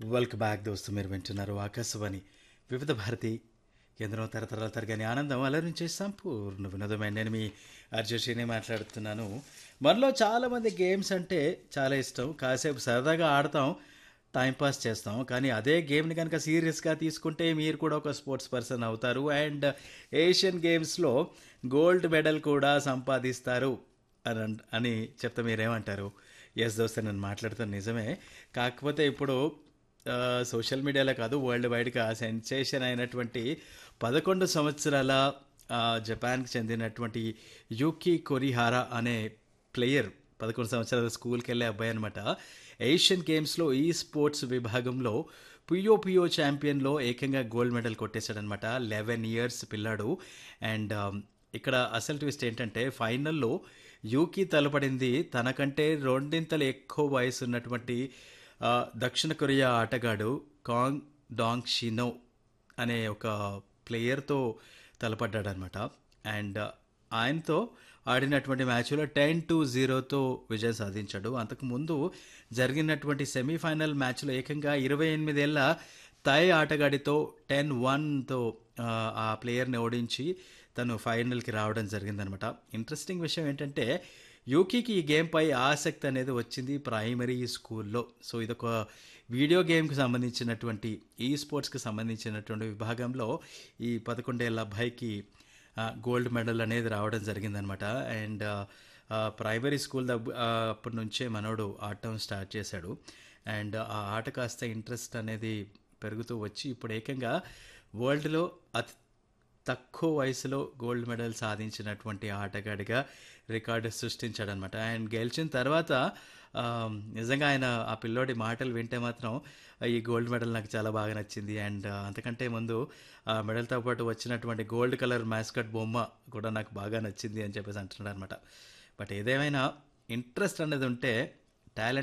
welcome back దోస్తు మీరు వింటున్నారు ఆకాశవాణి వివిధ భారతి కేంద్రం తరతరాల తరగని ఆనందం అలరించే సంపూర్ణ వినోదమైన నేను మీ అర్జుషిని మాట్లాడుతున్నాను మనలో చాలామంది గేమ్స్ అంటే చాలా ఇష్టం కాసేపు సరదాగా ఆడతాం టైంపాస్ చేస్తాం కానీ అదే గేమ్ని కనుక సీరియస్గా తీసుకుంటే మీరు కూడా ఒక స్పోర్ట్స్ పర్సన్ అవుతారు అండ్ ఏషియన్ గేమ్స్లో గోల్డ్ మెడల్ కూడా సంపాదిస్తారు అని అన్- అని చెప్తే మీరేమంటారు ఎస్ దోస్తే నేను మాట్లాడుతాను నిజమే కాకపోతే ఇప్పుడు ఆ, సోషల్ మీడియాలో కాదు వరల్డ్ వైడ్గా సెన్సేషన్ అయినటువంటి పదకొండు సంవత్సరాల ఆ, జపాన్కి చెందినటువంటి యూకి కొరిహారా అనే ప్లేయర్ పదకొండు సంవత్సరాల స్కూల్కి వెళ్ళే అబ్బాయి అనమాట ఏషియన్ గేమ్స్లో ఈ స్పోర్ట్స్ విభాగంలో పుయో పుయో ఛాంపియన్లో ఏకంగా గోల్డ్ మెడల్ కొట్టేశాడనమాట లెవెన్ ఇయర్స్ పిల్లాడు అండ్ ఇక్కడ అసలు ట్విస్ట్ ఏంటంటే ఫైనల్లో యూకి తలపడింది తనకంటే రెండింతలు ఎక్కువ వయసు ఉన్నటువంటి ఆ, దక్షిణ కొరియా ఆటగాడు కాంగ్ డాంగ్ షినో అనే ఒక ప్లేయర్తో తలపడ్డాడనమాట అండ్ ఆయనతో ఆడినటువంటి మ్యాచ్లో టెన్ టు జీరోతో విజయం సాధించాడు అంతకుముందు జరిగినటువంటి సెమీఫైనల్ మ్యాచ్లో ఏకంగా ఇరవై ఎనిమిదేళ్ల థాయ్ ఆటగాడితో టెన్ వన్తో ఆ ప్లేయర్ని ఓడించి తను ఫైనల్కి రావడం జరిగిందనమాట ఇంట్రెస్టింగ్ విషయం ఏంటంటే యూకీకి ఈ గేమ్పై ఆసక్తి అనేది వచ్చింది ప్రైమరీ స్కూల్లో సో ఇదొక వీడియో గేమ్కి సంబంధించినటువంటి ఈ స్పోర్ట్స్కి సంబంధించినటువంటి విభాగంలో ఈ పదకొండేళ్ళ అబ్బాయికి ఆ, గోల్డ్ మెడల్ అనేది రావడం జరిగిందనమాట అండ్ ఆ, ఆ, ప్రైమరీ స్కూల్ దగ్- ఆ, అప్పటి నుంచే మనోడు ఆడటం స్టార్ట్ చేశాడు అండ్ ఆ ఆట కాస్త ఇంట్రెస్ట్ అనేది పెరుగుతూ వచ్చి ఇప్పుడు ఏకంగా వరల్డ్లో అతి తక్కువ వయసులో గోల్డ్ మెడల్ సాధించినటువంటి ఆటగాడిగా రికార్డు సృష్టించాడనమాట అండ్ గెలిచిన తర్వాత ఆ, నిజంగా ఆయన ఆ పిల్లోడి మాటలు వింటే మాత్రం ఈ గోల్డ్ మెడల్ నాకు చాలా బాగా నచ్చింది అండ్ అంతకంటే ముందు ఆ మెడల్తో పాటు వచ్చినటువంటి గోల్డ్ కలర్ మ్యాస్కట్ బొమ్మ కూడా నాకు బాగా నచ్చింది అని చెప్పేసి అంటున్నాడు అనమాట బట్ ఏదేమైనా ఇంట్రెస్ట్ అనేది ఉంటే టాలెంట్